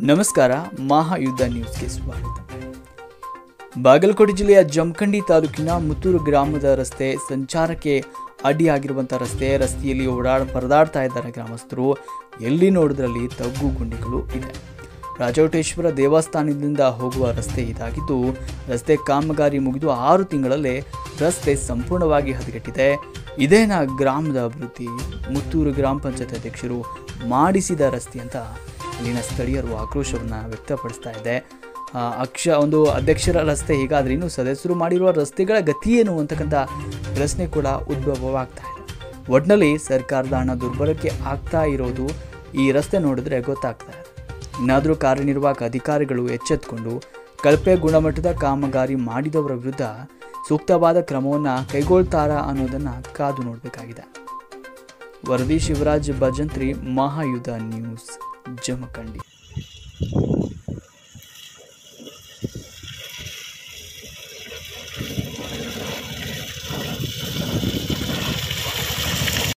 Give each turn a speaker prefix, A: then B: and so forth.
A: ನಮಸ್ಕಾರ ಮಹಾಯುದ್ಧ ನ್ಯೂಸ್ಗೆ ಸ್ವಾಗತ ಬಾಗಲಕೋಟೆ ಜಿಲ್ಲೆಯ ಜಮಖಂಡಿ ತಾಲೂಕಿನ ಮುತ್ತೂರು ಗ್ರಾಮದ ರಸ್ತೆ ಸಂಚಾರಕ್ಕೆ ಅಡ್ಡಿಯಾಗಿರುವಂಥ ರಸ್ತೆ ರಸ್ತೆಯಲ್ಲಿ ಓಡಾಡ ಪರದಾಡ್ತಾ ಇದ್ದಾರೆ ಗ್ರಾಮಸ್ಥರು ಎಲ್ಲಿ ನೋಡಿದ್ರಲ್ಲಿ ತಗ್ಗು ಗುಂಡಿಗಳು ಇದೆ ರಾಜವಟೇಶ್ವರ ದೇವಸ್ಥಾನದಿಂದ ಹೋಗುವ ರಸ್ತೆ ಇದಾಗಿದ್ದು ರಸ್ತೆ ಕಾಮಗಾರಿ ಮುಗಿದು ಆರು ತಿಂಗಳಲ್ಲೇ ರಸ್ತೆ ಸಂಪೂರ್ಣವಾಗಿ ಹದಗೆಟ್ಟಿದೆ ಇದೇನ ಗ್ರಾಮದ ಅಭಿವೃದ್ಧಿ ಮುತ್ತೂರು ಗ್ರಾಮ ಪಂಚಾಯತ್ ಅಧ್ಯಕ್ಷರು ಮಾಡಿಸಿದ ರಸ್ತೆ ಅಂತ ಇಲ್ಲಿನ ಸ್ಥಳೀಯರು ಆಕ್ರೋಶವನ್ನು ವ್ಯಕ್ತಪಡಿಸ್ತಾ ಇದೆ ಆ, ಅಕ್ಷ ಒಂದು ಅಧ್ಯಕ್ಷರ ರಸ್ತೆ ಹೀಗಾದ್ರೆ ಇನ್ನು ಸದಸ್ಯರು ಮಾಡಿರುವ ರಸ್ತೆಗಳ ಗತಿ ಏನು ಅಂತಕ್ಕಂಥ ಪ್ರಶ್ನೆ ಕೂಡ ಉದ್ಭವವಾಗ್ತಾ ಇದೆ ಒಟ್ಟಿನಲ್ಲಿ ಸರ್ಕಾರದ ಹಣ ದುರ್ಬಳಕೆ ಆಗ್ತಾ ಇರೋದು ಈ ರಸ್ತೆ ನೋಡಿದ್ರೆ ಗೊತ್ತಾಗ್ತಾ ಇದೆ ಇನ್ನಾದರೂ ಕಾರ್ಯನಿರ್ವಾಹಕ ಅಧಿಕಾರಿಗಳು ಎಚ್ಚೆತ್ತುಕೊಂಡು ಕಳಪೆ ಗುಣಮಟ್ಟದ ಕಾಮಗಾರಿ ಮಾಡಿದವರ ವಿರುದ್ಧ ಸೂಕ್ತವಾದ ಕ್ರಮವನ್ನು ಕೈಗೊಳ್ತಾರಾ ಅನ್ನೋದನ್ನು ಕಾದು ನೋಡಬೇಕಾಗಿದೆ ವರದಿ ಶಿವರಾಜ್ ಭಜಂತ್ರಿ ಮಹಾಯುಧ ನ್ಯೂಸ್ ಜಮಖಂಡಿ